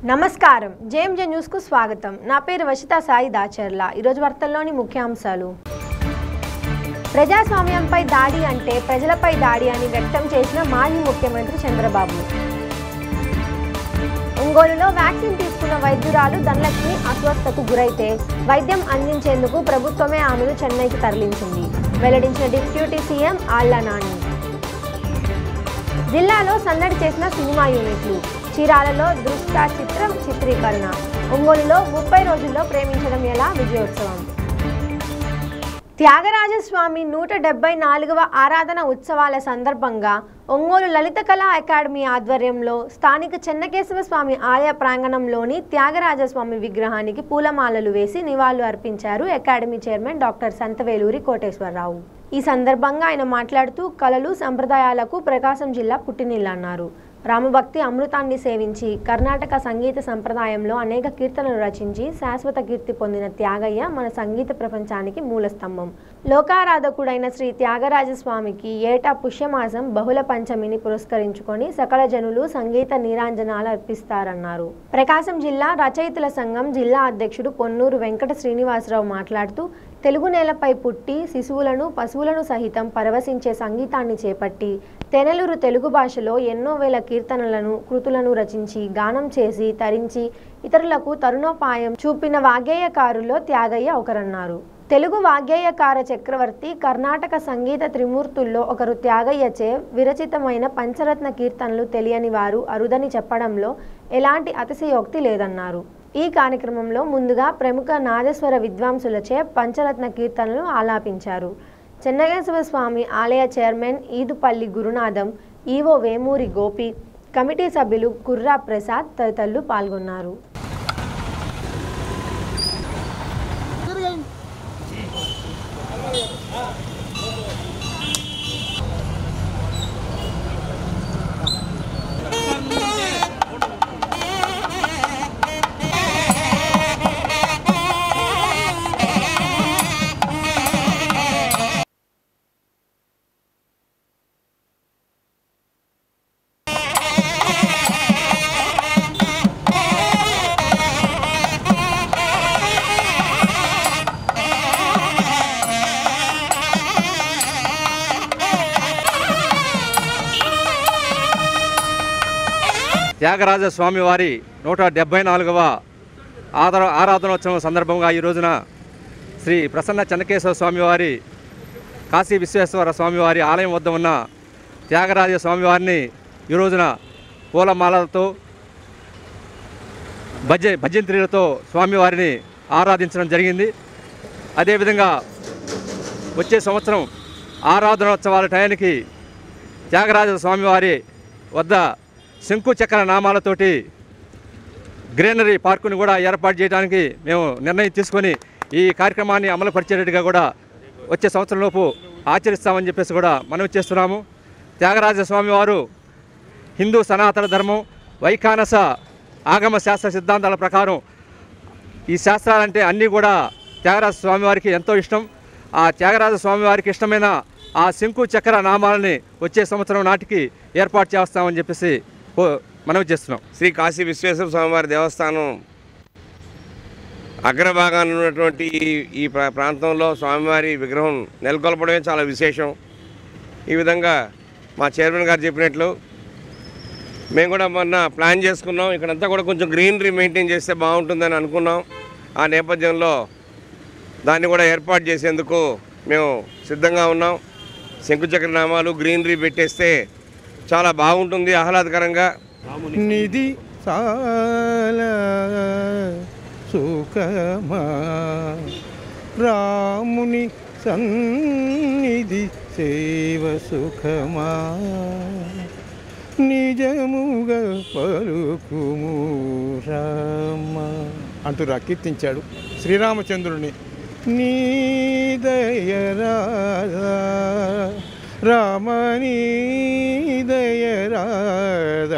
నమస్కారం జేఎంజే న్యూస్కు స్వాగతం నా పేరు వషిత సాయి దాచర్ల ఈరోజు వార్తల్లోని ముఖ్యాంశాలు ప్రజాస్వామ్యంపై దాడి అంటే ప్రజలపై దాడి అని వ్యక్తం చేసిన మాజీ ముఖ్యమంత్రి చంద్రబాబు ఒంగోలులో వ్యాక్సిన్ తీసుకున్న వైద్యురాలు ధనలక్ష్మి అస్వస్థతకు గురైతే వైద్యం అందించేందుకు ప్రభుత్వమే ఆమెను చెన్నైకి తరలించింది వెల్లడించిన డిప్యూటీ సీఎం ఆళ్ల నాని జిల్లాలో సందడి చేసిన సినిమా యూనిట్లు చీరాలలో దృష్ట చిత్రం చిత్రీకరణ ఒంగోలులో ముప్పై రోజుల్లో ప్రేమించడం ఎలా విజయోత్సవం త్యాగరాజస్వామి నూట డెబ్బై నాలుగవ ఆరాధన ఉత్సవాల సందర్భంగా ఒంగోలు లలిత కళా అకాడమీ ఆధ్వర్యంలో స్థానిక చెన్నకేశవ స్వామి ఆలయ ప్రాంగణంలోని త్యాగరాజస్వామి విగ్రహానికి పూలమాలలు వేసి నివాళులు అర్పించారు academy chairman doctor Santhaveluri Koteswararao ఈ సందర్భంగా ఆయన మాట్లాడుతూ కళలు సంప్రదాయాలకు ప్రకాశం జిల్లా పుట్టినిల్లన్నారు రామభక్తి అమృతాన్ని సేవించి కర్ణాటక సంగీత సంప్రదాయంలో అనేక కీర్తనలు రచించి శాశ్వత కీర్తి పొందిన త్యాగయ్య మన సంగీత ప్రపంచానికి మూలస్తంభం లోకారాధకుడైన శ్రీ త్యాగరాజస్వామికి ఏటా పుష్యమాసం బహుళ పంచమిని పురస్కరించుకొని సకల జనులు సంగీత నీరాంజనాలు అర్పిస్తారన్నారు ప్రకాశం జిల్లా రచయితల సంఘం జిల్లా అధ్యక్షుడు పొన్నూరు వెంకట శ్రీనివాసరావు మాట్లాడుతూ తెలుగు నేలపై పుట్టి శిశువులను పశువులను సహితం పరవశించే సంగీతాన్ని చేపట్టి తెనలూరు తెలుగు భాషలో ఎన్నో వేల కీర్తనలను కృతులను రచించి గానం చేసి తరించి ఇతరులకు తరుణోపాయం చూపిన వాగ్గేయకారులో త్యాగయ్య ఒకరన్నారు తెలుగు వాగ్గేయకార చక్రవర్తి కర్ణాటక సంగీత త్రిమూర్తుల్లో ఒకరు త్యాగయ్యచే విరచితమైన పంచరత్న కీర్తనలు తెలియని వారు అరుదని చెప్పడంలో ఎలాంటి అతిశయోక్తి లేదన్నారు ఈ కార్యక్రమంలో ముందుగా ప్రముఖ నాదస్వర విద్వాంసులచే పంచరత్న కీర్తనలు ఆలాపించారు చెన్నకేశవ స్వామి ఆలయ chairman Edupalli Gurunatham EO Vemuri Gopi committee సభ్యులు కుర్రా ప్రసాద్ తదితరులు పాల్గొన్నారు త్యాగరాజ స్వామివారి నూట డెబ్బై నాలుగవ ఆదర ఆరాధనోత్సవం సందర్భంగా ఈ రోజున శ్రీ ప్రసన్న చెన్నకేశ్వర స్వామివారి కాశీ విశ్వేశ్వర స్వామివారి ఆలయం వద్ద ఉన్న త్యాగరాజ స్వామివారిని ఈ రోజున పూలమాలలతో భజ భజంత్రులతో స్వామివారిని ఆరాధించడం జరిగింది అదేవిధంగా వచ్చే సంవత్సరం ఆరాధనోత్సవాల టయానికి త్యాగరాజ స్వామివారి వద్ద శంకు చక్ర నామాలతోటి గ్రీనరీ పార్కును కూడా ఏర్పాటు చేయడానికి మేము నిర్ణయం తీసుకొని ఈ కార్యక్రమాన్ని అమలుపరిచేటట్టుగా కూడా వచ్చే సంవత్సరంలోపు ఆచరిస్తామని చెప్పేసి కూడా మనం చేస్తున్నాము త్యాగరాజ స్వామివారు హిందూ సనాతన ధర్మం వైఖానస ఆగమ శాస్త్ర సిద్ధాంతాల ప్రకారం ఈ శాస్త్రాలంటే అన్నీ కూడా త్యాగరాజ స్వామివారికి ఎంతో ఇష్టం ఆ త్యాగరాజ స్వామివారికి ఇష్టమైన ఆ శంకు చక్ర నామాలని వచ్చే సంవత్సరం నాటికి ఏర్పాటు చేస్తామని చెప్పేసి కో- మనవి చేస్తున్నాం శ్రీ కాశీ విశ్వేశ్వర స్వామివారి దేవస్థానం అగ్రభాగాన ఉన్నటువంటి ఈ- ఈ ప్రా- ప్రాంతంలో స్వామివారి విగ్రహం నెలకొల్పడమే చాలా విశేషం ఈ విధంగా మా చైర్మన్ గారు చెప్పినట్లు మేము కూడా మొన్న ప్లాన్ చేసుకున్నాం ఇక్కడంతా కూడా కొంచెం గ్రీనరీ మెయింటైన్ చేస్తే బాగుంటుందని అనుకున్నాం ఆ నేపథ్యంలో దాన్ని కూడా ఏర్పాటు చేసేందుకు మేము సిద్ధంగా ఉన్నాం శంకుచక్ర నామాలు గ్రీనరీ పెట్టేస్తే చాలా బాగుంటుంది ఆహ్లాదకరంగా నిధి చాలా సుఖమా రాముని సన్నిధి సేవ సుఖమా నిజముగా పలుకుము రామ అంటూ రకీర్తించాడు శ్రీరామచంద్రుని నీదయరాధా రామని దయరాధా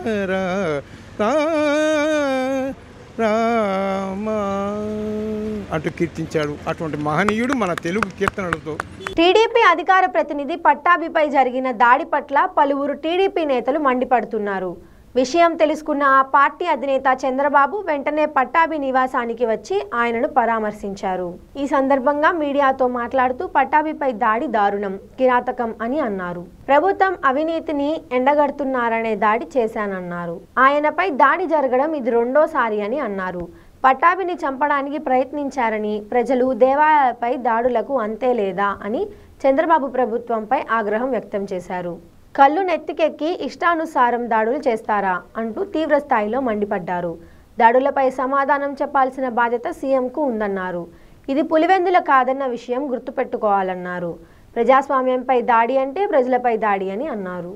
నీదయరా రామ అంటూ కీర్తించాడు అటువంటి మహనీయుడు మన తెలుగు కీర్తనలతో టీడీపీ అధికార ప్రతినిధి పట్టాభిపై జరిగిన దాడి పట్ల పలువురు టీడీపీ నేతలు మండిపడుతున్నారు విషయం తెలుసుకున్న ఆ పార్టీ అధినేత చంద్రబాబు వెంటనే పట్టాభి నివాసానికి వచ్చి ఆయనను పరామర్శించారు ఈ సందర్భంగా మీడియాతో మాట్లాడుతూ పట్టాభిపై దాడి దారుణం కిరాతకం అని అన్నారు ప్రభుత్వం అవినీతిని ఎండగడుతున్నారనే దాడి చేశానన్నారు ఆయనపై దాడి జరగడం ఇది రెండోసారి అని అన్నారు పట్టాభిని చంపడానికి ప్రయత్నించారని ప్రజలు దేవాలయాలపై దాడులకు అంతే లేదా అని చంద్రబాబు ప్రభుత్వంపై ఆగ్రహం వ్యక్తం చేశారు కళ్ళు నెత్తికెక్కి ఇష్టానుసారం దాడులు చేస్తారా అంటూ తీవ్ర స్థాయిలో మండిపడ్డారు దాడులపై సమాధానం చెప్పాల్సిన బాధ్యత సీఎంకు ఉందన్నారు ఇది పులివెందుల కాదన్న విషయం గుర్తుపెట్టుకోవాలన్నారు ప్రజాస్వామ్యంపై దాడి అంటే ప్రజలపై దాడి అని అన్నారు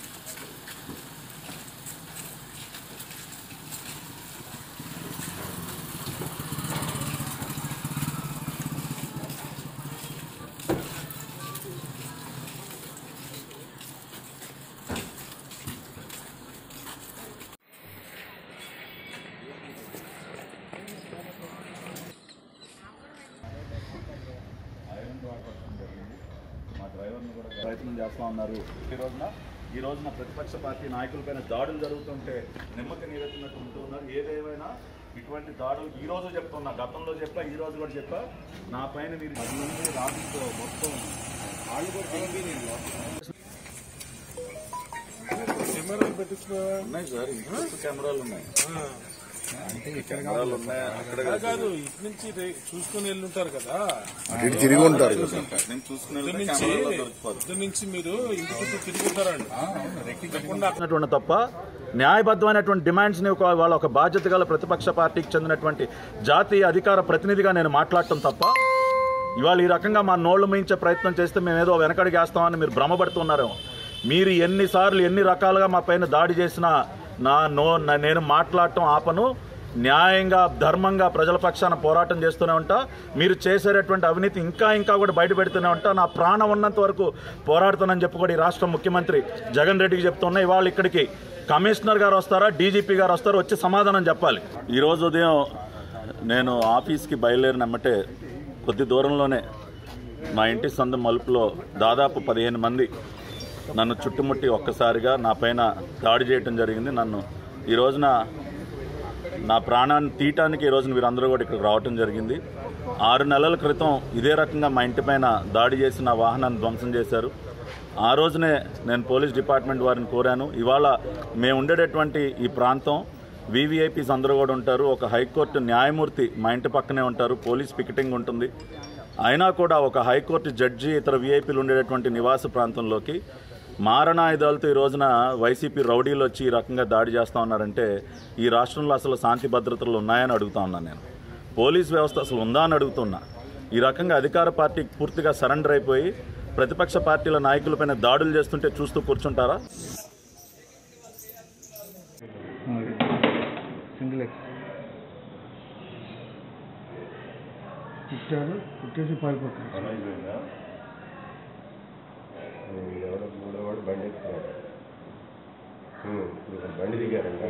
మా డ్రైవర్ని కూడా ప్రయత్నం చేస్తూ ఉన్నారు ఈ రోజున ఈ రోజున ప్రతిపక్ష పార్టీ నాయకులపైన దాడులు జరుగుతుంటే నిమ్మకి నీరెత్తినట్టు ఉంటూ ఉన్నారు ఏదేమైనా ఇటువంటి దాడులు ఈ రోజు చెప్తున్నా గతంలో చెప్పా ఈ రోజు కూడా చెప్పా నా పైన మీరు పది మంది రాజుతో మొత్తం వాళ్ళు కూడా ఉన్నాయి సార్ ఇంట్లో కెమెరాలు ఉన్నాయి కెమెరాలు ఉన్నాయి అక్కడ కాదు ఇటు నుంచి రే- చూసుకుని వెళ్ళుంటారు కదా తిరిగి ఉంటారు నేను చూసుకునే ఇటు నుంచి ఇటు నుంచి మీరు ఇంటి చుట్టూ తిరుగుతారండి చేసినటువంటి తప్ప న్యాయబద్ధమైనటువంటి డిమాండ్స్ని ఒక వాళ్ళ ఒక బాధ్యత గల ప్రతిపక్ష పార్టీకి చెందినటువంటి జాతీయ అధికార ప్రతినిధిగా నేను మాట్లాడటం తప్ప ఇవాళ ఈ రకంగా మా నోళ్లు మించే ప్రయత్నం చేస్తే మేము ఏదో వెనకడికి వేస్తామని మీరు భ్రమపడుతున్నారేమో మీరు ఎన్నిసార్లు ఎన్ని రకాలుగా మా పైన దాడి చేసినా నా నో నా- నేను మాట్లాడటం ఆపను న్యాయంగా ధర్మంగా ప్రజల పక్షాన పోరాటం చేస్తూనే ఉంటా మీరు చేసేటటువంటి అవినీతి ఇంకా ఇంకా కూడా బయట పెడుతూనే ఉంటా నా ప్రాణం ఉన్నంత వరకు పోరాడుతానని చెప్పి కూడా ఈ రాష్ట్ర ముఖ్యమంత్రి జగన్ రెడ్డికి చెప్తున్నా ఇవాళ ఇక్కడికి కమిషనర్ గారు వస్తారా డీజీపీ గారు వస్తారా వచ్చి సమాధానం చెప్పాలి ఈరోజు ఉదయం నేను ఆఫీస్కి బయలుదేరినమ్మటే కొద్ది దూరంలోనే మా ఇంటి సందు మలుపులో దాదాపు పదిహేను మంది నన్ను చుట్టుముట్టి ఒక్కసారిగా నా పైన దాడి చేయటం జరిగింది నన్ను ఈ రోజున నా ప్రాణాన్ని తీయటానికి ఈ రోజున వీరందరూ కూడా ఇక్కడికి రావటం జరిగింది ఆరు నెలల క్రితం ఇదే రకంగా మా ఇంటి పైన దాడి చేసి నా వాహనాన్ని ధ్వంసం చేశారు ఆ రోజునే నేను పోలీస్ డిపార్ట్మెంట్ వారిని కోరాను ఇవాళ మేము ఉండేటటువంటి ఈ ప్రాంతం వీవీఐపీస్ అందరూ కూడా ఉంటారు ఒక హైకోర్టు న్యాయమూర్తి మా ఇంటి పక్కనే ఉంటారు పోలీస్ పికెటింగ్ ఉంటుంది అయినా కూడా ఒక హైకోర్టు జడ్జి ఇతర వీఐపీలు ఉండేటటువంటి నివాస ప్రాంతంలోకి మారణాయుధాలతో ఈ రోజున వైసీపీ రౌడీలు వచ్చి ఈ రకంగా దాడి చేస్తూ ఉన్నారంటే ఈ రాష్ట్రంలో అసలు శాంతి భద్రతలు ఉన్నాయని అడుగుతా ఉన్నాను నేను పోలీస్ వ్యవస్థ అసలు ఉందా అని అడుగుతున్నా ఈ రకంగా అధికార పార్టీకి పూర్తిగా సరెండర్ అయిపోయి ప్రతిపక్ష పార్టీల నాయకులపైన దాడులు చేస్తుంటే చూస్తూ కూర్చుంటారా సింగిల్ ఎక్స్ కుట్టారు కుట్టేసి పారిపోతారు ఎవరో మూడో వాడు బండి ఎక్కుతాడు బండి దిగారండి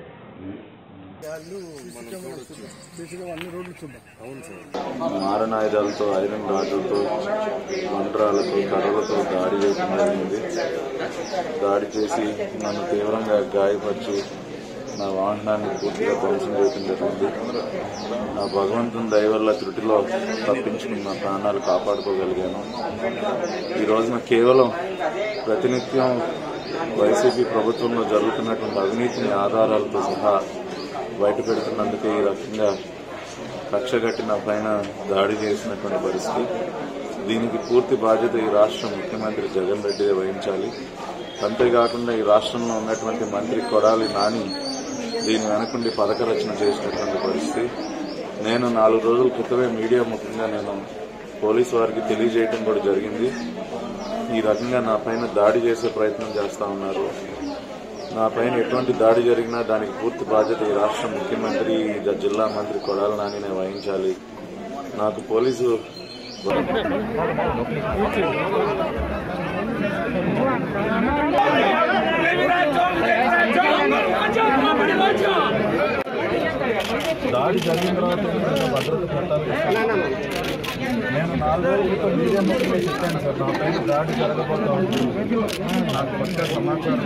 మారణాయుధాలతో ఐరన్ రాడ్లతో మంత్రాలతో కర్రలతో దాడి చేయడం జరిగింది దాడి చేసి నన్ను తీవ్రంగా గాయపరిచి నా వాహనాన్ని పూర్తిగా ధ్వంసం చేయడం జరిగింది ఆ భగవంతుని దయ వల్ల త్రుటిలో తప్పించుకుని నా ప్రాణాలు కాపాడుకోగలిగాను ఈ రోజున కేవలం ప్రతినిత్యం వైసీపీ ప్రభుత్వంలో జరుగుతున్నటువంటి అవినీతిని ఆధారాలతో సహా బయట పెడుతున్నందుకే ఈ రకంగా కక్షగట్టి నా పైన దాడి చేసినటువంటి పరిస్థితి దీనికి పూర్తి బాధ్యత ఈ రాష్ట్ర ముఖ్యమంత్రి జగన్ రెడ్డి వహించాలి అంతేకాకుండా ఈ రాష్ట్రంలో ఉన్నటువంటి మంత్రి కొడాలి నాని దీని వెనకుండి పథక రచన చేసినటువంటి పరిస్థితి నేను నాలుగు రోజుల క్రితమే మీడియా ముఖ్యంగా నేను పోలీసు వారికి తెలియజేయడం కూడా జరిగింది ఈ రకంగా నా పైన దాడి చేసే ప్రయత్నం చేస్తా ఉన్నారు నా పైన ఎటువంటి దాడి జరిగినా దానికి పూర్తి బాధ్యత ఈ రాష్ట్ర ముఖ్యమంత్రి ఈ జిల్లా మంత్రి కొడాలి నానినే వహించాలి నాకు పోలీసు Thank you. దాడి జరిగిన తర్వాత ఏమైనా భద్రత చట్టాలు తెచ్చారు. నేను నాలుగు రోజుల క్రితం మీడియా ముఖ్యంగా చెప్పాను సార్ నా పైన దాడి జరగబోతా ఉంది నాకు వచ్చే సమాచారం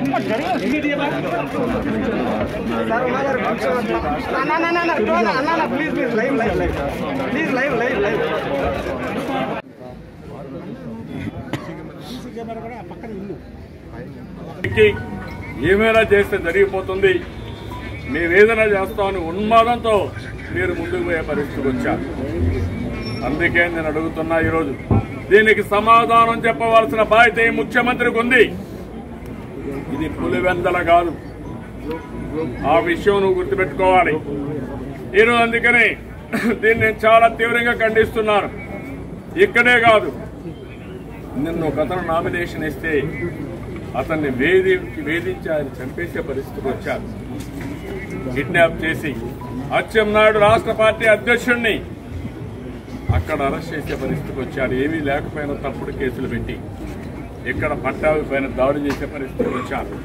ఎక్కి ఏమైనా చేస్తే జరిగిపోతుంది మీరు ఏదైనా చేస్తామని ఉన్మాదంతో మీరు ముందుకు పోయే పరిస్థితికి వచ్చారు అందుకే నేను అడుగుతున్నా ఈరోజు దీనికి సమాధానం చెప్పవలసిన బాధ్యత ఈ ముఖ్యమంత్రికి ఉంది ఇది పులివెందల కాదు ఆ విషయం నువ్వు గుర్తుపెట్టుకోవాలి ఈరోజు అందుకని దీన్ని నేను చాలా తీవ్రంగా ఖండిస్తున్నాను ఇక్కడే కాదు నిన్న ఒక అతను నామినేషన్ ఇస్తే అతన్ని వేధించి వేధించి ఆయన చంపేసే పరిస్థితికి వచ్చారు కిడ్నాప్ చేసి అచ్చెన్నాయుడు రాష్ట్ర పార్టీ అధ్యక్షుడిని అక్కడ అరెస్ట్ చేసే పరిస్థితికి వచ్చారు ఏమీ లేకపోయినా తప్పుడు కేసులు పెట్టి ఇక్కడ పట్టాభి పైన దాడి చేసే పరిస్థితికి వచ్చారు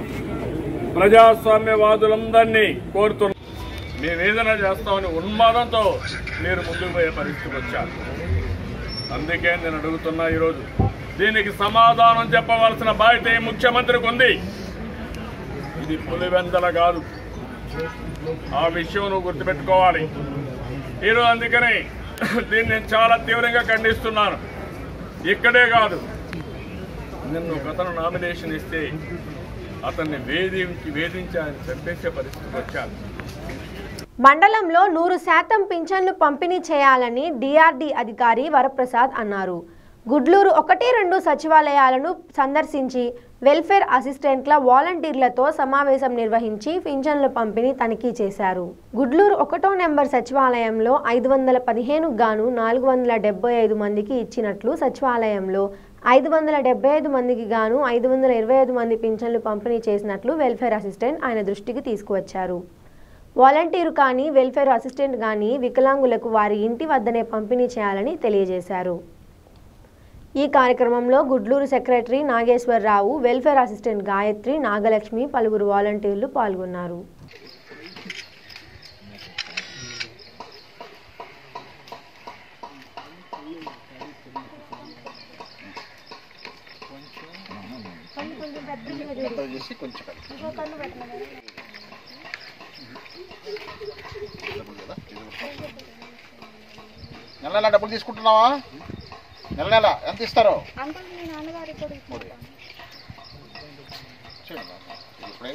ప్రజాస్వామ్యవాదులందరినీ కోరుతున్నారు మేము ఏదైనా చేస్తామని ఉన్మాదంతో మీరు ముందుకు పోయే పరిస్థితికి వచ్చారు అందుకే నేను అడుగుతున్నా ఈరోజు దీనికి సమాధానం చెప్పవలసిన బాధ్యత ఈ ముఖ్యమంత్రికి ఉంది ఇది పులివెందల కాదు ఆ విషయం నువ్వు గుర్తుపెట్టుకోవాలి ఈరోజు అందుకని దీన్ని నేను చాలా తీవ్రంగా ఖండిస్తున్నాను ఇక్కడే కాదు నిన్న ఒక అతను నామినేషన్ ఇస్తే అతన్ని వేధించి వేధించి ఆయన చంపేసే పరిస్థితికి వచ్చారు మండలంలో నూరు శాతం పింఛన్లు పంపిణీ చేయాలని డిఆర్డి అధికారి వరప్రసాద్ అన్నారు గుడ్లూరు ఒకటి రెండు సచివాలయాలను సందర్శించి వెల్ఫేర్ అసిస్టెంట్ల వాలంటీర్లతో సమావేశం నిర్వహించి పింఛన్ల పంపిణీ తనిఖీ చేశారు గుడ్లూరు ఒకటో నెంబర్ సచివాలయంలో ఐదు వందల పదిహేను గాను నాలుగు వందల డెబ్బై ఐదు మందికి ఇచ్చినట్లు సచివాలయంలో ఐదు వందల డెబ్బై ఐదు మందికి గాను ఐదు వందల ఇరవై ఐదు మంది పింఛన్లు పంపిణీ చేసినట్లు వెల్ఫేర్ అసిస్టెంట్ ఆయన దృష్టికి తీసుకువచ్చారు వాలంటీరు కానీ వెల్ఫేర్ అసిస్టెంట్ కానీ వికలాంగులకు వారి ఇంటి వద్దనే పంపిణీ చేయాలని తెలియజేశారు ఈ కార్యక్రమంలో Gudluru secretary Nageswararao welfare assistant Gayatri Nagalakshmi పలువురు వాలంటీర్లు పాల్గొన్నారు నెల నెల డబ్బులు తీసుకుంటున్నావా నెల నెల ఎంత ఇస్తారు అంకుల్ మీ నాన్నగారు కూడా ఇచ్చారు. చూడండి. ఇప్పుడే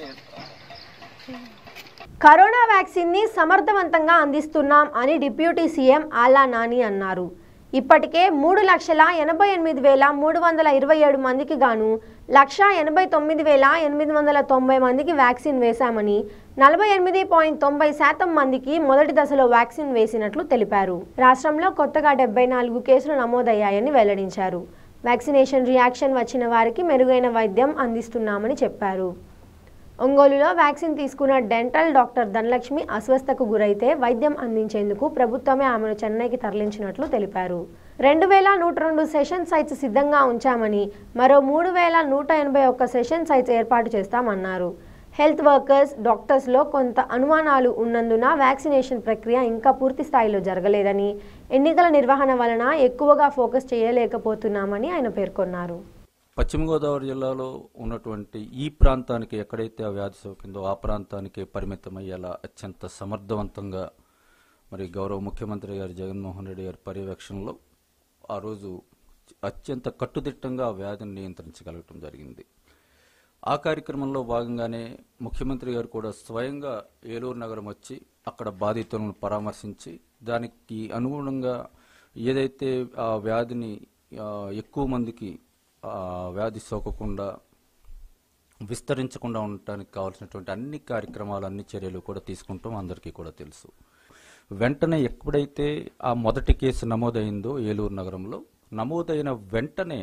కరోనా వ్యాక్సిన్ని సమర్థవంతంగా అందిస్తున్నాం అని డిప్యూటీ సీఎం ఆలా నాని అన్నారు ఇప్పటికే మూడు లక్షల ఎనభై ఎనిమిది వేల మూడు వందల ఇరవై ఏడు మందికి గాను లక్ష ఎనభై తొమ్మిది వేల ఎనిమిది వందల తొంభై మందికి వ్యాక్సిన్ వేశామని నలభై ఎనిమిది పాయింట్ తొంభై శాతం మందికి మొదటి దశలో వ్యాక్సిన్ వేసినట్లు తెలిపారు రాష్ట్రంలో కొత్తగా డెబ్బై నాలుగు కేసులు నమోదయ్యాయని వెల్లడించారు వ్యాక్సినేషన్ రియాక్షన్ వచ్చిన వారికి మెరుగైన వైద్యం అందిస్తున్నామని చెప్పారు ఒంగోలులో వ్యాక్సిన్ తీసుకున్న డెంటల్ డాక్టర్ ధనలక్ష్మి అస్వస్థకు గురైతే వైద్యం అందించేందుకు ప్రభుత్వమే ఆమెను చెన్నైకి తరలించినట్లు తెలిపారు రెండు వేల నూట రెండు సెషన్ సైట్స్ సిద్ధంగా ఉంచామని మరో మూడు వేల నూట ఎనభై ఒక్క సెషన్ సైట్స్ ఏర్పాటు చేస్తామన్నారు హెల్త్ వర్కర్స్ డాక్టర్స్లో కొంత అనుమానాలు ఉన్నందున వ్యాక్సినేషన్ ప్రక్రియ ఇంకా పూర్తి స్థాయిలో జరగలేదని ఎన్నికల నిర్వహణ వలన ఎక్కువగా ఫోకస్ చేయలేకపోతున్నామని ఆయన పేర్కొన్నారు పశ్చిమ గోదావరి జిల్లాలో ఉన్నటువంటి ఈ ప్రాంతానికి ఎక్కడైతే ఆ వ్యాధి సోకిందో ఆ ప్రాంతానికి పరిమితమయ్యేలా అత్యంత సమర్థవంతంగా మరి గౌరవ ముఖ్యమంత్రి గారు జగన్మోహన్ రెడ్డి గారి పర్యవేక్షణలో ఆ రోజు అత్యంత కట్టుదిట్టంగా ఆ వ్యాధిని నియంత్రించగలగటం జరిగింది ఆ కార్యక్రమంలో భాగంగానే ముఖ్యమంత్రి గారు కూడా స్వయంగా ఏలూరు నగరం వచ్చి అక్కడ బాధితులను పరామర్శించి దానికి అనుగుణంగా ఏదైతే ఆ వ్యాధిని ఆ, ఎక్కువ మందికి ఆ వ్యాధి సోకకుండా విస్తరించకుండా ఉండటానికి కావాల్సినటువంటి అన్ని కార్యక్రమాలు అన్ని చర్యలు కూడా తీసుకుంటాం అందరికీ కూడా తెలుసు వెంటనే ఎప్పుడైతే ఆ మొదటి కేసు నమోదైందో ఏలూరు నగరంలో నమోదైన వెంటనే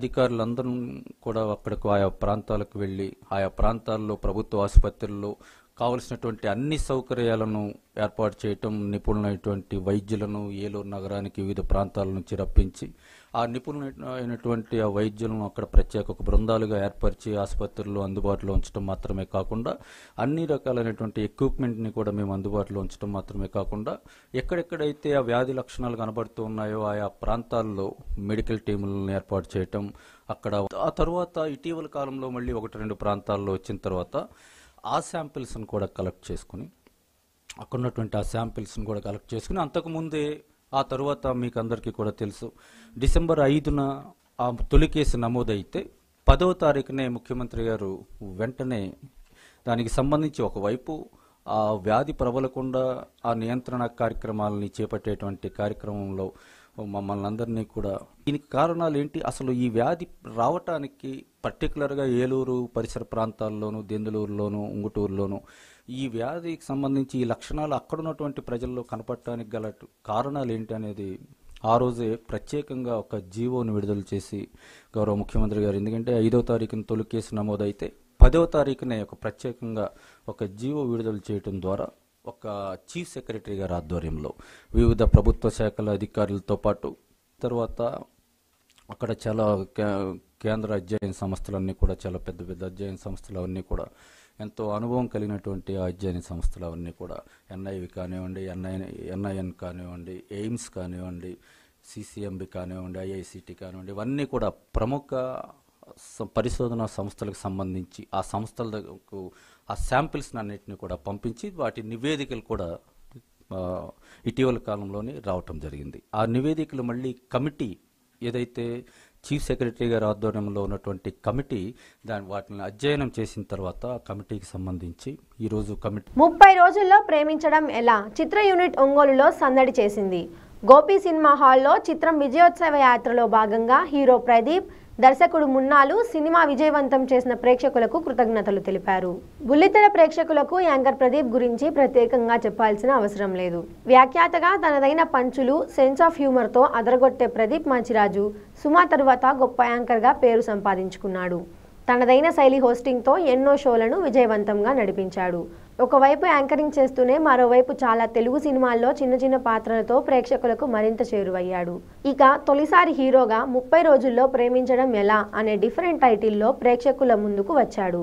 అధికారులందరూ కూడా అక్కడికి ఆయా ప్రాంతాలకు వెళ్ళి ఆయా ప్రాంతాల్లో ప్రభుత్వ ఆసుపత్రుల్లో కావలసినటువంటి అన్ని సౌకర్యాలను ఏర్పాటు చేయటం నిపుణులైనటువంటి వైద్యులను ఏలూరు నగరానికి వివిధ ప్రాంతాల నుంచి రప్పించి ఆ నిపుణులైనటువంటి ఆ వైద్యులను అక్కడ ప్రత్యేక ఒక బృందాలుగా ఏర్పరిచి ఆసుపత్రుల్లో అందుబాటులో ఉంచడం మాత్రమే కాకుండా అన్ని రకాలైనటువంటి ఎక్విప్మెంట్ని కూడా మేము అందుబాటులో ఉంచడం మాత్రమే కాకుండా ఎక్కడెక్కడైతే ఆ వ్యాధి లక్షణాలు కనబడుతూ ఉన్నాయో ఆయా ప్రాంతాల్లో మెడికల్ టీములను ఏర్పాటు చేయటం అక్కడ ఆ తర్వాత ఇటీవల కాలంలో మళ్ళీ ఒకటి రెండు ప్రాంతాల్లో వచ్చిన తర్వాత ఆ శాంపిల్స్ని కూడా కలెక్ట్ చేసుకుని అక్కడ ఉన్నటువంటి ఆ శాంపిల్స్ని కూడా కలెక్ట్ చేసుకుని అంతకుముందే ఆ తరువాత మీకు అందరికీ కూడా తెలుసు డిసెంబర్ ఐదున ఆ తొలి కేసు నమోదైతే పదవ తారీఖునే ముఖ్యమంత్రి గారు వెంటనే దానికి సంబంధించి ఒకవైపు ఆ వ్యాధి ప్రబలకుండా ఆ నియంత్రణ కార్యక్రమాలని చేపట్టేటువంటి కార్యక్రమంలో మమ్మల్ని అందరినీ కూడా దీనికి కారణాలు ఏంటి అసలు ఈ వ్యాధి రావటానికి పర్టికులర్గా ఏలూరు పరిసర ప్రాంతాల్లోనూ దెందులూరులోను ఉంగుటూరులోను ఈ వ్యాధికి సంబంధించి ఈ లక్షణాలు అక్కడ ఉన్నటువంటి ప్రజల్లో కనపడటానికి గల కారణాలు ఏంటి అనేది ఆ రోజే ప్రత్యేకంగా ఒక జీవోను విడుదల చేసి గౌరవ ముఖ్యమంత్రి గారు ఎందుకంటే ఐదో తారీఖున తొలి కేసు నమోదైతే పదవ తారీఖునే ఒక ప్రత్యేకంగా ఒక జీవో విడుదల చేయడం ద్వారా ఒక చీఫ్ సెక్రటరీ గారి ఆధ్వర్యంలో వివిధ ప్రభుత్వ శాఖల అధికారులతో పాటు తర్వాత అక్కడ చాలా కే- కేంద్ర అధ్యయన సంస్థలన్నీ కూడా చాలా పెద్ద పెద్ద అధ్యయన సంస్థలు అవన్నీ కూడా ఎంతో అనుభవం కలిగినటువంటి ఆ అధ్యయన సంస్థలు అవన్నీ కూడా ఎన్ఐవి కానివ్వండి ఎన్ఐ ఎన్ఐఎన్ కానివ్వండి ఎయిమ్స్ కానివ్వండి సిసిఎంబి కానివ్వండి ఐఐసిటి కానివ్వండి ఇవన్నీ కూడా ప్రముఖ స- పరిశోధనా సంస్థలకు సంబంధించి ఆ సంస్థలకు ఆ శాంపిల్స్ అన్నిటిని కూడా పంపించి వాటి నివేదికలు కూడా ఆ, ఇటీవల కాలంలోనే రావటం జరిగింది ఆ నివేదికలు మళ్ళీ కమిటీ ఏదైతే చీఫ్ సెక్రటరీ గారి ఆధ్వర్యంలో ఉన్నటువంటి కమిటీ దాని వాటిని అధ్యయనం చేసిన తర్వాత ఆ కమిటీకి సంబంధించి ఈరోజు కమిటీ ముప్పై రోజుల్లో ప్రేమించడం ఎలా చిత్ర యూనిట్ ఒంగోలులో సందడి చేసింది గోపి సినిమా హాల్లో చిత్రం విజయోత్సవ యాత్రలో భాగంగా హీరో ప్రదీప్ దర్శకుడు మున్నాలు సినిమా విజయవంతం చేసిన ప్రేక్షకులకు కృతజ్ఞతలు తెలిపారు బుల్లితెర ప్రేక్షకులకు యాంకర్ ప్రదీప్ గురించి ప్రత్యేకంగా చెప్పాల్సిన అవసరం లేదు వ్యాఖ్యాతగా తనదైన పంచులు సెన్స్ ఆఫ్ హ్యూమర్తో అదరగొట్టే ప్రదీప్ మాచిరాజు సుమా తరువాత గొప్ప యాంకర్గా పేరు సంపాదించుకున్నాడు తనదైన శైలి హోస్టింగ్తో ఎన్నో షోలను విజయవంతంగా నడిపించాడు ఒకవైపు యాంకరింగ్ చేస్తూనే మరోవైపు చాలా తెలుగు సినిమాల్లో చిన్న చిన్న పాత్రలతో ప్రేక్షకులకు మరింత చేరువయ్యాడు ఇక తొలిసారి హీరోగా ముప్పై రోజుల్లో ప్రేమించడం ఎలా అనే డిఫరెంట్ టైటిల్లో ప్రేక్షకుల ముందుకు వచ్చాడు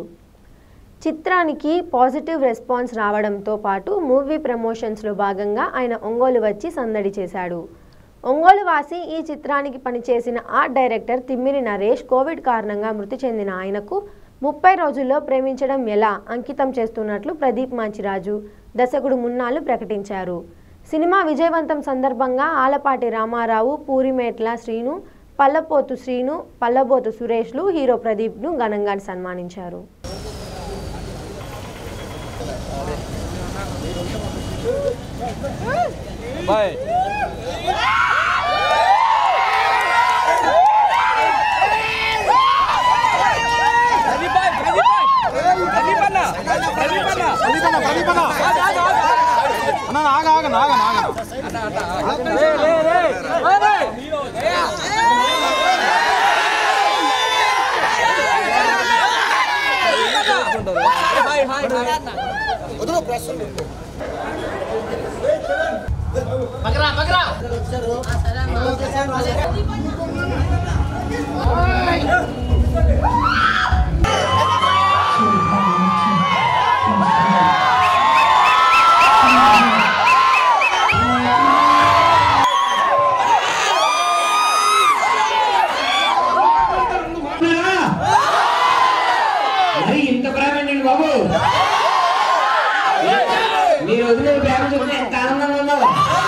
చిత్రానికి పాజిటివ్ రెస్పాన్స్ రావడంతో పాటు మూవీ ప్రమోషన్స్లో భాగంగా ఆయన ఒంగోలు వచ్చి సందడి చేశాడు ఒంగోలు వాసి ఈ చిత్రానికి పనిచేసిన ఆర్ట్ డైరెక్టర్ తిమ్మిరి నరేష్ కోవిడ్ కారణంగా మృతి చెందిన ఆయనకు ముప్పై రోజుల్లో ప్రేమించడం ఎలా అంకితం చేస్తున్నట్లు ప్రదీప్ మాచిరాజు దర్శకుడు మున్నాలు ప్రకటించారు సినిమా విజయవంతం సందర్భంగా ఆలపాటి రామారావు పూరిమేట్ల శ్రీను పల్లపోతు శ్రీను పల్లబోతు సురేష్లు హీరో ప్రదీప్ను ఘనంగా సన్మానించారు బాయ్ అన్న ఆగ ఆగ నాగ నాగ మరి ఇంత ప్రేమ అండి బాబు మీరు వదిలే ప్రేమ చూస్తే ఎంత ఆనందంగా ఉందో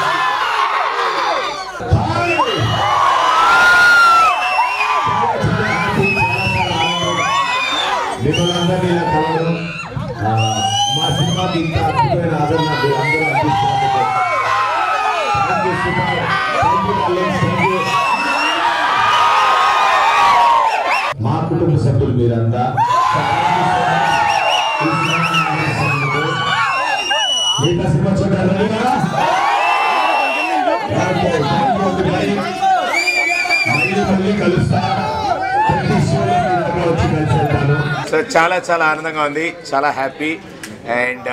మిమ్మల్ని ఇలా కలవడం ఆ, మా సినిమాకి ఇంత అద్భుతమైన ఆదరణ మీరు అందరూ అందిస్తున్నందుకు Thank you, Super. Thank you, darlings. Thank you. మా కుటుంబ సభ్యులు మీరంతా ఈ సినిమాని ఆదరిస్తున్నందుకు. మిగతా సినిమా చూడాలి రెడీ కదా Okay, thank you, everybody. మళ్ళీ మళ్ళీ కలుస్తా ప్రతి షోలో మీ దగ్గర వచ్చి కలిసి వెళ్తాను సో చాలా చాలా ఆనందంగా ఉంది చాలా హ్యాపీ అండ్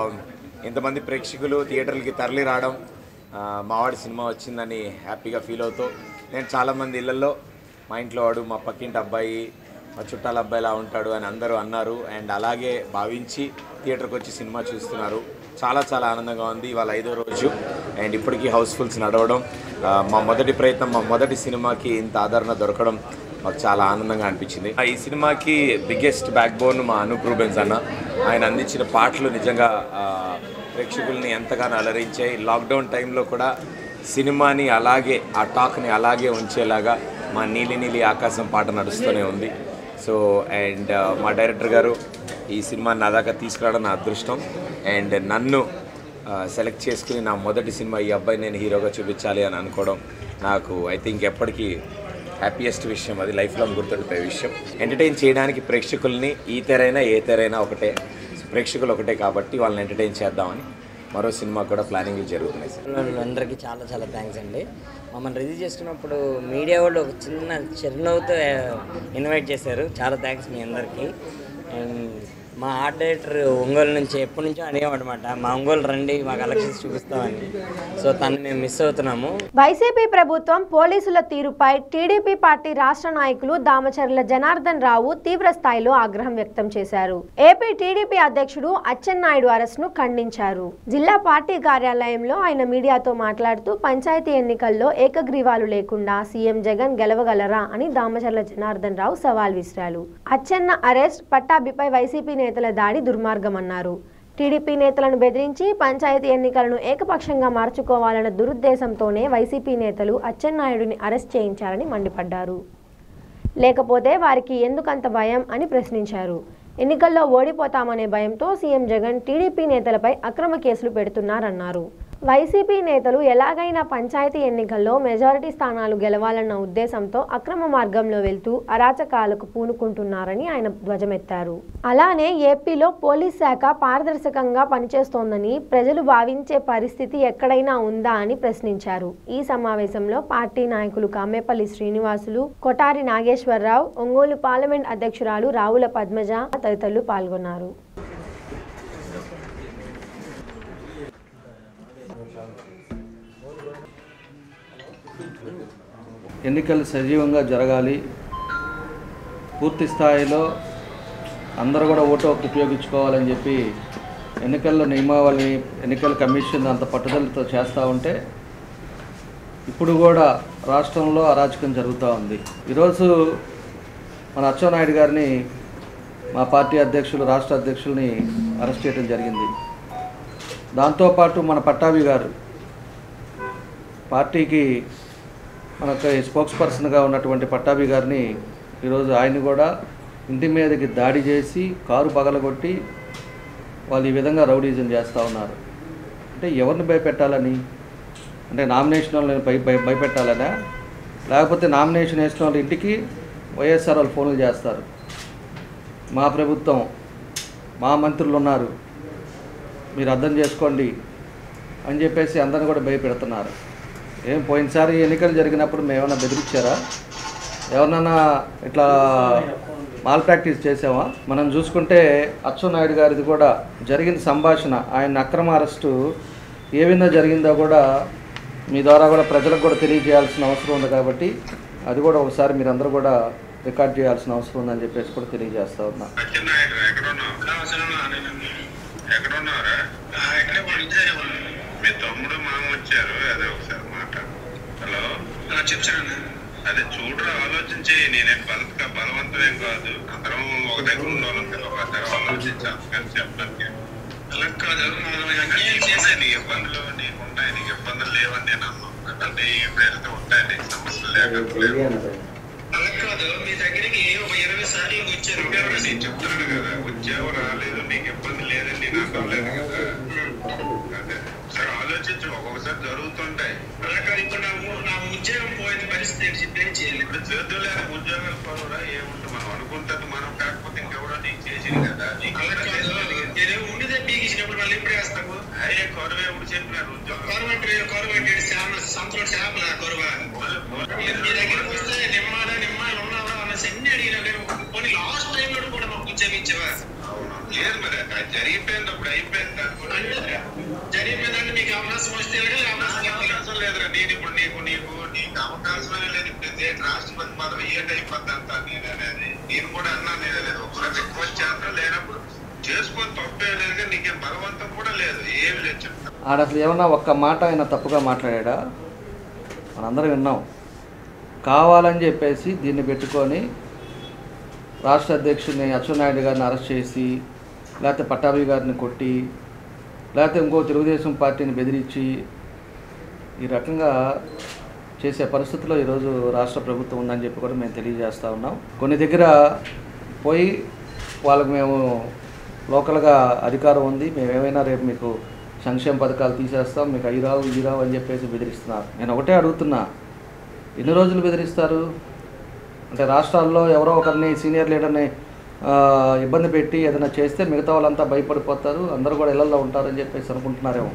ఇంతమంది ప్రేక్షకులు థియేటర్లకి తరలి రావడం ఆ, మావాడి సినిమా వచ్చిందని హ్యాపీగా ఫీల్ అవుతూ నేను చాలామంది ఇళ్ళల్లో మా ఇంట్లో వాడు మా పక్కింటి అబ్బాయి మా చుట్టాల అబ్బాయిలా ఉంటాడు అని అందరూ అన్నారు అండ్ అలాగే భావించి థియేటర్కి వచ్చి సినిమా చూస్తున్నారు చాలా చాలా ఆనందంగా ఉంది ఇవాళ ఐదో రోజు అండ్ ఇప్పటికీ హౌస్ఫుల్స్ నడవడం ఆ, మా మొదటి ప్రయత్నం మా మొదటి సినిమాకి ఇంత ఆదరణ దొరకడం మాకు చాలా ఆనందంగా అనిపించింది ఆ, ఈ సినిమాకి బిగ్గెస్ట్ బ్యాక్ బోన్ మా అనూప్ రూబెన్స్ అన్న ఆయన అందించిన పాటలు నిజంగా ఆ, ప్రేక్షకుల్ని ఎంతగానో అలరించాయి లాక్డౌన్ టైంలో కూడా సినిమాని అలాగే ఆ టాక్ని అలాగే ఉంచేలాగా మా నీలి నీలి ఆకాశం పాట నడుస్తూనే ఉంది సో అండ్ మా డైరెక్టర్ గారు ఈ సినిమాని నా దాకా తీసుకురావడం నా అదృష్టం అండ్ నన్ను సెలెక్ట్ చేసుకుని నా మొదటి సినిమా ఈ అబ్బాయి నేను హీరోగా చూపించాలి అని అనుకోవడం నాకు ఐ థింక్ ఎప్పటికీ హ్యాపీయెస్ట్ విషయం అది లైఫ్ లాంగ్ గుర్తుండిపోయే విషయం ఎంటర్టైన్ చేయడానికి ప్రేక్షకుల్ని ఈ తెరైనా ఏ తెరైనా ఒకటే ప్రేక్షకులు ఒకటే కాబట్టి వాళ్ళని ఎంటర్టైన్ చేద్దామని మరో సినిమా కూడా ప్లానింగ్ జరుగుతున్నాయి సార్ అందరికీ చాలా చాలా థ్యాంక్స్ అండి మమ్మల్ని రిలీజ్ చేసుకున్నప్పుడు మీడియా వాళ్ళు ఒక చిన్న చిరునవ్వుతో ఇన్వైట్ చేశారు చాలా థ్యాంక్స్ మీ అందరికీ అండ్ మా ఆర్ట్ డైరెక్టర్ ఒంగోలు నుంచి ఎప్పటి నుంచో అనేవాడనమాట మా ఒంగోలు రండి మా కలెక్షన్స్ చూపిస్తామని సో తను మేము మిస్ అవుతున్నాము వైసీపీ ప్రభుత్వం పోలీసుల తీరుపై టీడీపీ పార్టీ రాష్ట్ర నాయకులు దామచర్ల జనార్దన్ రావు తీవ్ర స్థాయిలో ఆగ్రహం వ్యక్తం చేశారు ఏపీ టీడీపీ అధ్యక్షుడు అచ్చెన్నాయుడు అరెస్ట్ను ఖండించారు జిల్లా పార్టీ కార్యాలయంలో ఆయన మీడియాతో మాట్లాడుతూ పంచాయతీ ఎన్నికల్లో ఏకగ్రీవాలు లేకుండా సీఎం జగన్ గెలవగలరా అని దామచర్ల జనార్దన్ రావు సవాల్ విసిరారు అచ్చెన్న అరెస్ట్ పట్టాభిపై వైసీపీ నేతల దాడి దుర్మార్గమన్నారు టీడీపీ నేతలను బెదిరించి పంచాయతీ ఎన్నికలను ఏకపక్షంగా మార్చుకోవాలన్న దురుద్దేశంతోనే వైసీపీ నేతలు అచ్చెన్నాయుడిని అరెస్ట్ చేయించారని మండిపడ్డారు లేకపోతే వారికి ఎందుకంత భయం అని ప్రశ్నించారు ఎన్నికల్లో ఓడిపోతామనే భయంతో సీఎం జగన్ టీడీపీ నేతలపై అక్రమ కేసులు పెడుతున్నారన్నారు వైసీపీ నేతలు ఎలాగైనా పంచాయతీ ఎన్నికల్లో మెజారిటీ స్థానాలు గెలవాలన్న ఉద్దేశంతో అక్రమ మార్గంలో వెళ్తూ అరాచకాలకు పూనుకుంటున్నారని ఆయన ధ్వజమెత్తారు అలానే ఏపీలో పోలీస్ శాఖ పారదర్శకంగా పనిచేస్తోందని ప్రజలు భావించే పరిస్థితి ఎక్కడైనా ఉందా అని ప్రశ్నించారు ఈ సమావేశంలో పార్టీ నాయకులు కామేపల్లి శ్రీనివాసులు కొటారి నాగేశ్వరరావు ఒంగోలు పార్లమెంట్ అధ్యక్షురాలు రావుల పద్మజ తదితరులు పాల్గొన్నారు ఎన్నికలు సజీవంగా జరగాలి పూర్తి స్థాయిలో అందరూ కూడా ఓటు హక్కు ఉపయోగించుకోవాలని చెప్పి ఎన్నికల్లో నియమావళి ఎన్నికల కమిషన్ అంత పట్టుదలతో చేస్తూ ఉంటే ఇప్పుడు కూడా రాష్ట్రంలో అరాచకం జరుగుతూ ఉంది ఈరోజు మన అచ్చెన్నాయుడు గారిని మా పార్టీ అధ్యక్షులు రాష్ట్ర అధ్యక్షుల్ని అరెస్ట్ చేయడం జరిగింది దాంతోపాటు మన పట్టాభి గారు పార్టీకి మనకు స్పోక్స్ పర్సన్గా ఉన్నటువంటి పట్టాభి గారిని ఈరోజు ఆయన కూడా ఇంటి మీదకి దాడి చేసి కారు పగలగొట్టి వాళ్ళు ఈ విధంగా రౌడీజం చేస్తూ ఉన్నారు అంటే ఎవరిని భయపెట్టాలని అంటే నామినేషన్ వాళ్ళని భయ భయ భయపెట్టాలనా లేకపోతే నామినేషన్ వేసిన వాళ్ళ ఇంటికి వైఎస్ఆర్ వాళ్ళు ఫోన్లు చేస్తారు మా ప్రభుత్వం మా మంత్రులు ఉన్నారు మీరు అర్థం చేసుకోండి అని చెప్పేసి అందరిని కూడా భయపెడుతున్నారు ఏం పోయినసారి ఎన్నికలు జరిగినప్పుడు మేము ఏమైనా బెదిరించారా ఎవరినన్నా ఇట్లా మాల్ ప్రాక్టీస్ చేసామా మనం చూసుకుంటే అచ్చెన్నాయుడు గారిది కూడా జరిగిన సంభాషణ ఆయన అక్రమ అరెస్టు ఏ విధంగా జరిగిందో కూడా మీ ద్వారా కూడా ప్రజలకు కూడా తెలియజేయాల్సిన అవసరం ఉంది కాబట్టి అది కూడా ఒకసారి మీరందరూ కూడా రికార్డ్ చేయాల్సిన అవసరం ఉందని చెప్పేసి కూడా తెలియజేస్తా ఉన్నా ఎక్కడున్నారా మీ తమ్ముడు మామ వచ్చారు అదే ఒకసారి మాట హలో చెప్తాను అదే చూడరా ఆలోచించి నేనేం బలక బలవంతమేం కాదు అందరం ఒక దగ్గర ఉండాలని కదా ఒక దగ్గర ఆలోచించాలి కానీ చెప్పడానికి అలా కాదు నీకున్నాయి నీ ఇబ్బందులు నీకున్నాయి నీకు ఇబ్బందులు లేవని నేను అన్నాను అంటే ఈ ప్రజలతో ఉంటాయి నీకు సమస్యలు లేకపోతే అలా కాదు మీ దగ్గరికి ఒక ఇరవై సార్లు వచ్చారు నేను చెప్తున్నాను కదా వచ్చావు రాలేదు నీకు ఇబ్బంది లేదని నేను అనుకోలేదు కదా అదే సరే ఆలోచించు ఒక్కొక్కసారి జరుగుతుంటాయి అలా కాదు ఇప్పుడు నా ఉ- నా ఉద్యోగం పోయిన పరిస్థితి ఏంటి చెప్పి ఏం చేయాలి ఇప్పుడు చేతులు లేని ఉద్యోగాలు పోవడా ఏముంటుంది మనం అనుకుంటాను మనం కాకపోతే ఇంకెవడో నీకు చేసింది కదా నీకు అలా కాదు నేను ఉండితే పీకిచ్చినప్పుడు మళ్ళీ ఎప్పుడు వేస్తాము అయ్యే కొరవ ఎప్పుడు చెప్పినారు ఉద్యోగం కొరవ అంటే కొరవ అంటే సంవత్సరం చేపల కొరవ మీ దగ్గరికి వస్తే నిమ్మాడ నిమ్మాలు ఉన్నావా అనేసి అన్ని అడిగినా నేను పోనీ లాస్ట్ టైం లో కూడా మాకు కొంచెం ఇచ్చేవా లేదు మరి అది జరిగిపోయింది అప్పుడు అయిపోయింది అంటే జరిగిపోయిందంటే మీకు అవకాశం వస్తే ఇవ్వడం, అవకాశం అవకాశం లేదురా నేను ఇప్పుడు నీకు నీకు నీకు అవకాశమే లేదు ఇప్పుడు ఇదే రాష్ట్రపతి పదవి ఏ టైప్ అంతా నేను అనేది నేను కూడా అన్నాను నేను అనేది ఒకసారి రిక్వెస్ట్ చేస్తాను లేనప్పుడు చేసుకొని తప్పే లేదు కానీ నీకేం బలవంతం కూడా లేదు ఏమి లేదు చెప్తా ఆడ అసలు ఏమన్నా ఒక్క మాట ఆయన తప్పుగా మాట్లాడా మనందరం విన్నాం కావాలని చెప్పేసి దీన్ని పెట్టుకొని రాష్ట్ర అధ్యక్షుడిని అచ్చెన్నాయుడు గారిని అరెస్ట్ చేసి లేకపోతే పట్టాభి గారిని కొట్టి లేకపోతే ఇంకో తెలుగుదేశం పార్టీని బెదిరించి ఈ రకంగా చేసే పరిస్థితిలో ఈరోజు రాష్ట్ర ప్రభుత్వం ఉందని చెప్పి కూడా మేము తెలియజేస్తూ ఉన్నాం కొన్ని దగ్గర పోయి వాళ్ళకి మేము లోకల్గా అధికారం ఉంది మేము ఏమైనా రేపు మీకు సంక్షేమ పథకాలు తీసేస్తాం మీకు అవి రావు ఇవి రావు అని చెప్పేసి బెదిరిస్తున్నారు నేను ఒకటే అడుగుతున్నా ఎన్ని రోజులు బెదిరిస్తారు అంటే రాష్ట్రాల్లో ఎవరో ఒకరిని సీనియర్ లీడర్ని ఆ, ఇబ్బంది పెట్టి ఏదైనా చేస్తే మిగతా వాళ్ళంతా భయపడిపోతారు అందరూ కూడా ఇళ్లలో ఉంటారని చెప్పేసి అనుకుంటున్నారేమో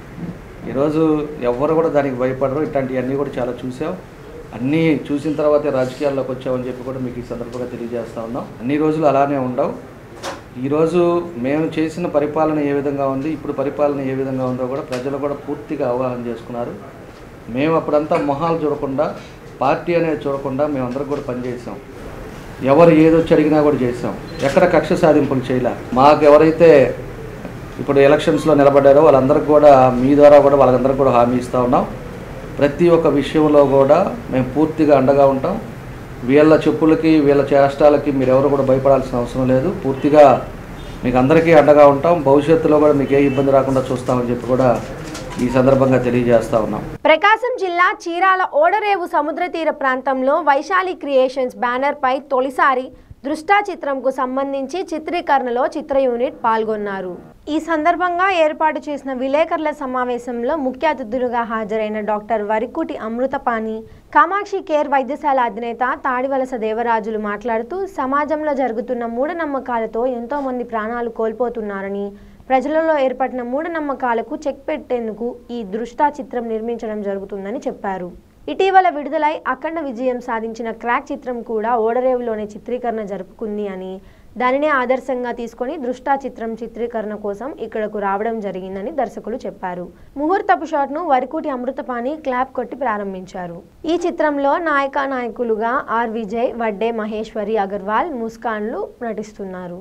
ఈరోజు ఎవ్వరు కూడా దానికి భయపడరు ఇట్లాంటివన్నీ కూడా చాలా చూసాం అన్నీ చూసిన తర్వాతే రాజకీయాల్లోకి వచ్చామని చెప్పి కూడా మీకు ఈ సందర్భంగా తెలియజేస్తా ఉన్నాం అన్ని రోజులు అలానే ఉండవు ఈరోజు మేము చేసిన పరిపాలన ఏ విధంగా ఉంది ఇప్పుడు పరిపాలన ఏ విధంగా ఉందో కూడా ప్రజలు కూడా పూర్తిగా అవగాహన చేసుకున్నారు మేము అప్పుడంతా మొహాలు చూడకుండా పార్టీ అనేది చూడకుండా మేమందరం కూడా పనిచేసాం ఎవరు ఏదొచ్చి అడిగినా కూడా చేసాం ఎక్కడ కక్ష సాధింపులు చేయలే మాకు ఎవరైతే ఇప్పుడు ఎలక్షన్స్లో నిలబడ్డారో వాళ్ళందరికీ కూడా మీ ద్వారా కూడా వాళ్ళందరికీ కూడా హామీ ఇస్తూ ఉన్నాం ప్రతి ఒక్క విషయంలో కూడా మేము పూర్తిగా అండగా ఉంటాం వీళ్ళ చెప్పులకి వీళ్ళ చేష్టాలకి మీరు ఎవరు కూడా భయపడాల్సిన అవసరం లేదు పూర్తిగా మీకు అందరికీ అండగా ఉంటాం భవిష్యత్తులో కూడా మీకు ఏ ఇబ్బంది రాకుండా చూస్తామని చెప్పి కూడా ఈ సందర్భంగా తెలియజేస్తా ఉన్నాం ప్రకాశం జిల్లా చీరాల ఓడరేవు సముద్ర తీర ప్రాంతంలో వైశాలి క్రియేషన్స్ బ్యానర్పై తొలిసారి దృష్టా చిత్రంకు సంబంధించి చిత్రీకరణలో చిత్ర యూనిట్ పాల్గొన్నారు ఈ సందర్భంగా ఏర్పాటు చేసిన విలేకరుల సమావేశంలో ముఖ్య అతిథులుగా హాజరైన డాక్టర్ వరికుటి అమృతపాణి కామాక్షి కేర్ వైద్యశాల అధినేత తాడివలస దేవరాజులు మాట్లాడుతూ సమాజంలో జరుగుతున్న మూఢనమ్మకాలతో ఎంతో మంది ప్రాణాలు కోల్పోతున్నారని ప్రజలలో ఏర్పడిన మూఢనమ్మకాలకు చెక్ పెట్టేందుకు ఈ దృష్టా చిత్రం నిర్మించడం జరుగుతుందని చెప్పారు ఇటీవల విడుదలై అఖండ విజయం సాధించిన క్రాక్ చిత్రం కూడా ఓడరేవులోనే చిత్రీకరణ జరుపుకుంది అని దానినే ఆదర్శంగా తీసుకొని దృష్టా చిత్రం చిత్రీకరణ కోసం ఇక్కడకు రావడం జరిగిందని దర్శకులు చెప్పారు ముహూర్తపు షాట్ను వరికుటి అమృతపాణి క్లాప్ కొట్టి ప్రారంభించారు ఈ చిత్రంలో నాయక నాయకులుగా ఆర్ విజయ్ వడ్డే మహేశ్వరి అగర్వాల్ ముస్కాన్లు నటిస్తున్నారు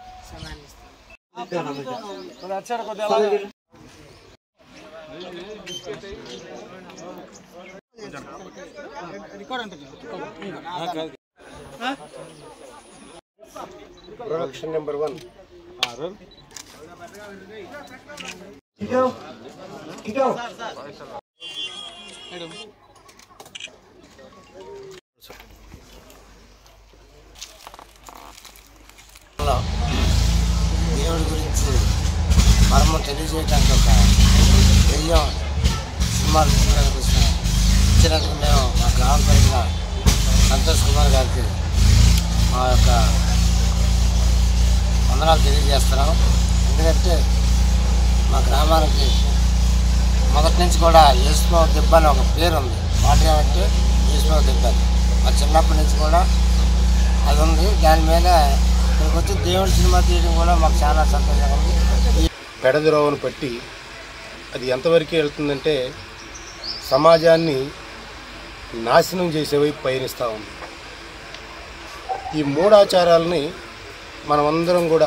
ప్రొడక్షన్ నెంబర్ వన్ లో దేవుడి గురించి మర్మం తెలియజేయడానికి ఒక దెయ్యం సినిమాలు చూడడానికి వచ్చిన ఇచ్చినందుకు మేము మా గ్రామ తరఫున సంతోష్ కుమార్ గారికి మా యొక్క వందనాలు తెలియజేస్తున్నాం ఎందుకంటే మా గ్రామానికి మొదటి నుంచి కూడా యేసుమో దెబ్బ అని ఒక పేరు ఉంది మాట ఏమంటే యేసుమో దెబ్బ అని. మా చిన్నప్పటి నుంచి కూడా అది ఉంది దాని మీద ఇక్కడికి వచ్చి దేవుడి సినిమా తీయడం కూడా మాకు చాలా సంతోషంగా ఉంది పెడద్రోవను పట్టి అది ఎంతవరకు వెళ్తుందంటే సమాజాన్ని నాశనం చేసే వైపు పయనిస్తూ ఉంది ఈ మూఢాచారాలని మనమందరం కూడా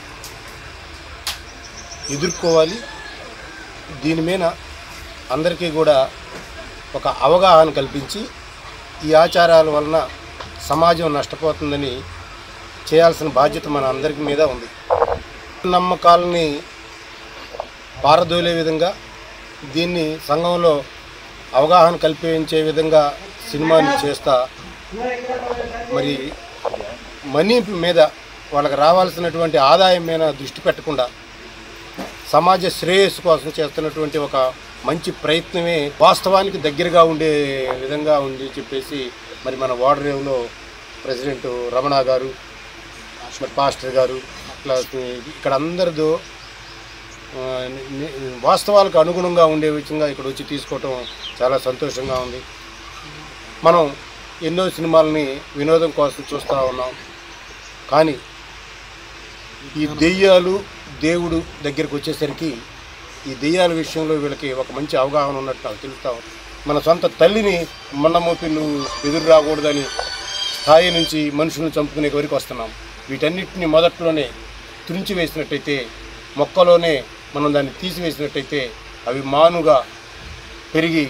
ఎదుర్కోవాలి దీని మీద అందరికీ కూడా ఒక అవగాహన కల్పించి ఈ ఆచారాల వలన సమాజం నష్టపోతుందని చేయాల్సిన బాధ్యత మన అందరి మీద ఉంది నమ్మకాలని పారదోలే విధంగా దీన్ని సంఘంలో అవగాహన కల్పించే విధంగా సినిమాని చేస్తా మరి మనీ మీద వాళ్ళకి రావాల్సినటువంటి ఆదాయం మీద దృష్టి పెట్టకుండా సమాజ శ్రేయస్సు కోసం చేస్తున్నటువంటి ఒక మంచి ప్రయత్నమే వాస్తవానికి దగ్గరగా ఉండే విధంగా ఉంది చెప్పేసి మరి మన వాడరేవులో ప్రెసిడెంట్ రమణ గారు మరి పాస్టర్ గారు అట్లా ఇక్కడ అందరిదో ఆ, ని- వాస్తవాలకు అనుగుణంగా ఉండే విధంగా ఇక్కడ వచ్చి తీసుకోవటం చాలా సంతోషంగా ఉంది మనం ఎన్నో సినిమాలని వినోదం కోసం చూస్తూ ఉన్నాం కానీ ఈ దెయ్యాలు దేవుడు దగ్గరికి వచ్చేసరికి ఈ దెయ్యాల విషయంలో వీళ్ళకి ఒక మంచి అవగాహన ఉన్నట్టు నాకు తెలుస్తా ఉంది. మన సొంత తల్లిని మొన్నమోపిల్లు ఎదురు రాకూడదని స్థాయి నుంచి మనుషులను చంపుకునే వరకు వస్తున్నాం వీటన్నిటిని మొదట్లోనే తుంచి వేసినట్టయితే మొక్కలోనే మనం దాన్ని తీసివేసినట్టయితే అవి మానుగా పెరిగి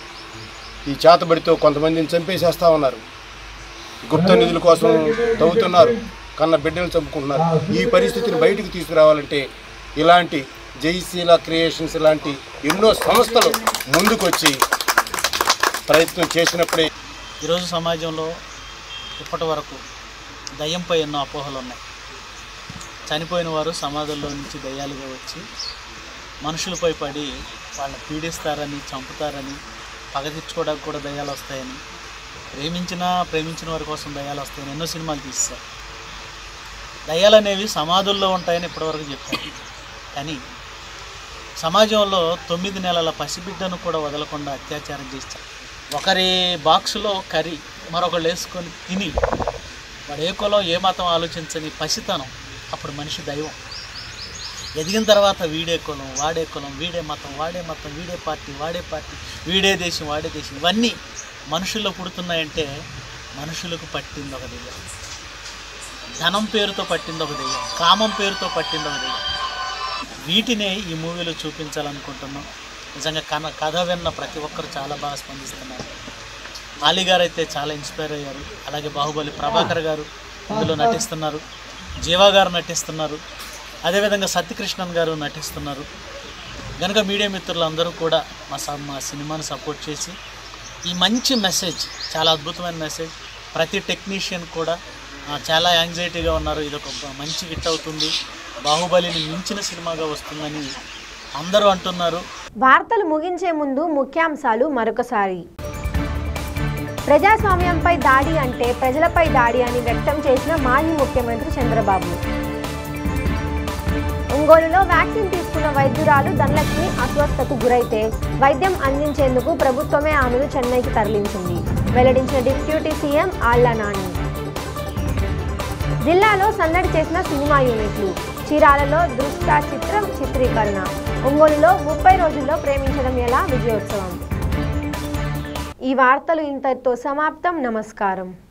ఈ చేతబడితో కొంతమందిని చంపేసేస్తా ఉన్నారు గుప్త నిధుల కోసం తవ్వుతున్నారు కన్న బిడ్డలు చంపుకుంటున్నారు ఈ పరిస్థితిని బయటకు తీసుకురావాలంటే ఇలాంటి జయశీల క్రియేషన్స్ లాంటి ఎన్నో సంస్థలు ముందుకొచ్చి ప్రయత్నం చేసినప్పుడే ఈరోజు సమాజంలో ఇప్పటి వరకు దయ్యంపై ఎన్నో అపోహలు ఉన్నాయి చనిపోయిన వారు సమాధుల్లో నుంచి దయ్యాలుగా వచ్చి మనుషులపై పడి వాళ్ళని పీడిస్తారని చంపుతారని పగ తెచ్చుకోవడానికి కూడా దయ్యాలు వస్తాయని ప్రేమించిన ప్రేమించిన వారి కోసం దయ్యాలు వస్తాయని ఎన్నో సినిమాలు తీస్తారు దయ్యాలు అనేవి సమాధుల్లో ఉంటాయని ఇప్పటివరకు చెప్పారు కానీ సమాజంలో తొమ్మిది నెలల పసిబిడ్డను కూడా వదలకుండా అత్యాచారం చేస్తారు ఒకరి బాక్సులో కర్రీ మరొకళ్ళు వేసుకొని తిని వాడు ఏ కులం ఏ మతం ఆలోచించని పసితనం అప్పుడు మనిషి దైవం ఎదిగిన తర్వాత వీడే కులం వాడే కులం వీడే మతం వాడే మతం వీడే పార్టీ వాడే పార్టీ వీడే దేశం వాడే దేశం ఇవన్నీ మనుషుల్లో పుడుతున్నాయంటే మనుషులకు పట్టింది ఒక దెయ్యం ధనం పేరుతో పట్టింది ఒక దెయ్యం కామం పేరుతో పట్టింది ఒక దెయ్యం వీటినే ఈ మూవీలో చూపించాలనుకుంటున్నాం నిజంగా కన కథ విన్న ప్రతి ఒక్కరు చాలా బాగా స్పందిస్తున్నారు ఆలీ గారు అయితే చాలా ఇన్స్పైర్ అయ్యారు అలాగే బాహుబలి ప్రభాకర్ గారు ఇందులో నటిస్తున్నారు జీవా గారు నటిస్తున్నారు అదేవిధంగా సత్యకృష్ణన్ గారు నటిస్తున్నారు కనుక మీడియా మిత్రులందరూ కూడా మా స- మా సినిమాను సపోర్ట్ చేసి ఈ మంచి మెసేజ్ చాలా అద్భుతమైన మెసేజ్ ప్రతి టెక్నీషియన్ కూడా ఆ, చాలా యాంగ్జైటీగా ఉన్నారు ఇది ఒక మంచి హిట్ అవుతుంది బాహుబలిని మించిన సినిమాగా వస్తుందని అందరూ అంటున్నారు వార్తలు ముగించే ముందు ముఖ్యాంశాలు మరొకసారి ప్రజాస్వామ్యంపై దాడి అంటే ప్రజలపై దాడి అని వ్యక్తం చేసిన మాజీ ముఖ్యమంత్రి చంద్రబాబు ఒంగోలులో వ్యాక్సిన్ తీసుకున్న వైద్యురాలు ధనలక్ష్మి అస్వస్థతకు గురైతే వైద్యం అందించేందుకు ప్రభుత్వమే ఆమెను చెన్నైకి తరలించింది వెల్లడించిన డిప్యూటీ సీఎం ఆళ్ల నాని జిల్లాలో సందడి చేసిన సినిమా యూనిట్లు చీరాలలో దృష్ట చిత్రం చిత్రీకరణ ఒంగోలులో ముప్పై రోజుల్లో ప్రేమించడం ఎలా విజయోత్సవం ఈ వార్తలు ఇంతటితో సమాప్తం నమస్కారం